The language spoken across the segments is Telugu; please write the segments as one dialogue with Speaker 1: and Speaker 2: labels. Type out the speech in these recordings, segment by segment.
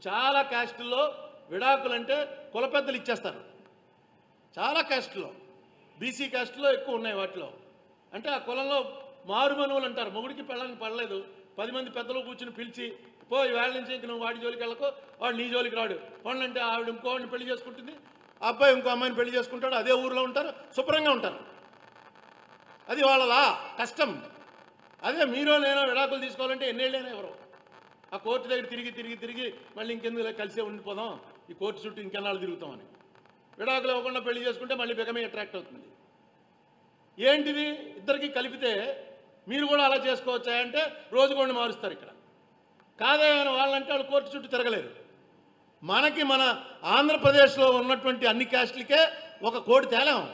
Speaker 1: చాలా క్యాస్టుల్లో విడాకులు అంటే కుల పెద్దలు ఇచ్చేస్తారు చాలా క్యాస్టుల్లో బీసీ క్యాస్ట్లో ఎక్కువ ఉన్నాయి వాటిలో అంటే ఆ కులంలో మారుమనువులు అంటారు మొగుడికి పెళ్ళడానికి పడలేదు పది మంది పెద్దలు కూర్చుని పిలిచి పో వేళ నుంచి ఇంక నువ్వు వాడి జోలికి వెళ్ళకో వాడు నీ జోలికి రాడు అంటే ఆవిడ ఇంకోవాడిని పెళ్లి చేసుకుంటుంది ఆ అబ్బాయి ఇంకో అమ్మాయిని పెళ్లి చేసుకుంటాడు అదే ఊరిలో ఉంటారు శుభ్రంగా ఉంటారు అది వాళ్ళలా కష్టం అదే మీరో నేనో విడాకులు తీసుకోవాలంటే ఎన్నేళ్ళైనా ఎవరు ఆ కోర్టు దగ్గర తిరిగి తిరిగి తిరిగి మళ్ళీ ఇంకెందుకు ఇలా కలిసే ఉండిపోదాం ఈ కోర్టు చుట్టూ ఇంకెన్నాళ్ళు తిరుగుతామని విడాకులు ఇవ్వకుండా పెళ్లి చేసుకుంటే మళ్ళీ బిగమే అట్రాక్ట్ అవుతుంది ఏంటిది ఇద్దరికి కలిపితే మీరు కూడా అలా చేసుకోవచ్చా అంటే రోజు కొన్ని మారుస్తారు ఇక్కడ కాదే అని వాళ్ళంటే వాళ్ళు కోర్టు చుట్టూ తిరగలేరు మనకి మన ఆంధ్రప్రదేశ్లో ఉన్నటువంటి అన్ని క్యాస్టులకే ఒక కోడి తేలాం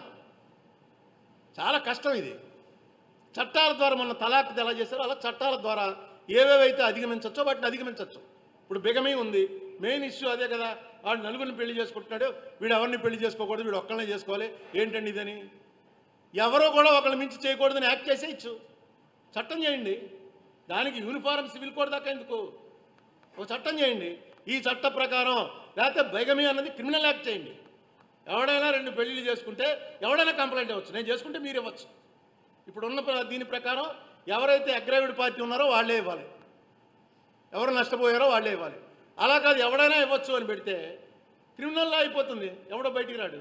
Speaker 1: చాలా కష్టం ఇది చట్టాల ద్వారా మన తలాక్ ఎలా చేశారో అలా చట్టాల ద్వారా ఏవేవైతే అధిగమించవచ్చో వాటిని అధిగమించవచ్చు ఇప్పుడు బిగమీ ఉంది మెయిన్ ఇష్యూ అదే కదా వాడు నలుగురిని పెళ్లి చేసుకుంటున్నాడు వీడు ఎవరిని పెళ్లి చేసుకోకూడదు వీడు ఒక్కళ్ళనే చేసుకోవాలి ఏంటండి ఇదని ఎవరో కూడా ఒకళ్ళని మించి చేయకూడదని యాక్ట్ చేసేయచ్చు చట్టం చేయండి దానికి యూనిఫారం సివిల్ కోడ్ దాకా ఎందుకు ఒక చట్టం చేయండి ఈ చట్ట ప్రకారం లేకపోతే బైగమీ అన్నది క్రిమినల్ యాక్ట్ చేయండి ఎవడైనా రెండు పెళ్లిళ్ళు చేసుకుంటే ఎవడైనా కంప్లైంట్ ఇవ్వచ్చు నేను చేసుకుంటే మీరు ఇవ్వచ్చు ఇప్పుడున్న ప్ర- దీని ప్రకారం ఎవరైతే అగ్రావిడ్ పార్టీ ఉన్నారో వాళ్ళే ఇవ్వాలి ఎవరు నష్టపోయారో వాళ్ళే ఇవ్వాలి అలా కాదు ఎవడైనా ఇవ్వచ్చు అని పెడితే క్రిమినల్లో అయిపోతుంది ఎవడో బయటికి రాడు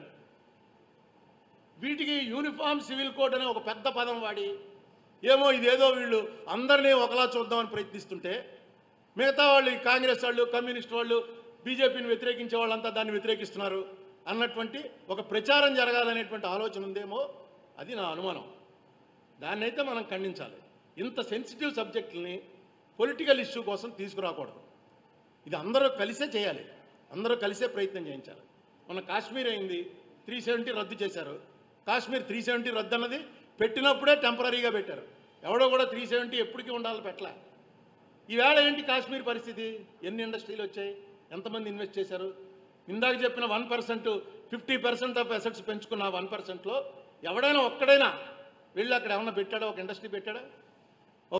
Speaker 1: వీటికి యూనిఫామ్ సివిల్ కోడ్ అనే ఒక పెద్ద పదం వాడి ఏమో ఇదేదో వీళ్ళు అందరినీ ఒకలా చూద్దామని ప్రయత్నిస్తుంటే మిగతా వాళ్ళు ఈ కాంగ్రెస్ వాళ్ళు కమ్యూనిస్ట్ వాళ్ళు బీజేపీని వ్యతిరేకించే వాళ్ళంతా దాన్ని వ్యతిరేకిస్తున్నారు అన్నటువంటి ఒక ప్రచారం జరగాలనేటువంటి ఆలోచన ఉందేమో అది నా అనుమానం దాన్ని అయితే మనం ఖండించాలి ఇంత సెన్సిటివ్ సబ్జెక్టుల్ని పొలిటికల్ ఇష్యూ కోసం తీసుకురాకూడదు ఇది అందరూ కలిసే చేయాలి అందరూ కలిసే ప్రయత్నం చేయించాలి మన కాశ్మీర్ అయింది త్రీ సెవెంటీ రద్దు చేశారు కాశ్మీర్ త్రీ సెవెంటీ రద్దు అన్నది పెట్టినప్పుడే టెంపరీగా పెట్టారు ఎవడో కూడా త్రీ సెవెంటీ ఎప్పటికీ ఉండాలి పెట్టలే ఈవేళ ఏంటి కాశ్మీర్ పరిస్థితి ఎన్ని ఇండస్ట్రీలు వచ్చాయి ఎంతమంది ఇన్వెస్ట్ చేశారు ఇందాక చెప్పిన one percent fifty percent of assets పెంచుకున్న వన్ పర్సెంట్లో ఎవడైనా ఒక్కడైనా వెళ్ళి అక్కడ ఏమన్నా పెట్టాడా ఒక ఇండస్ట్రీ పెట్టాడా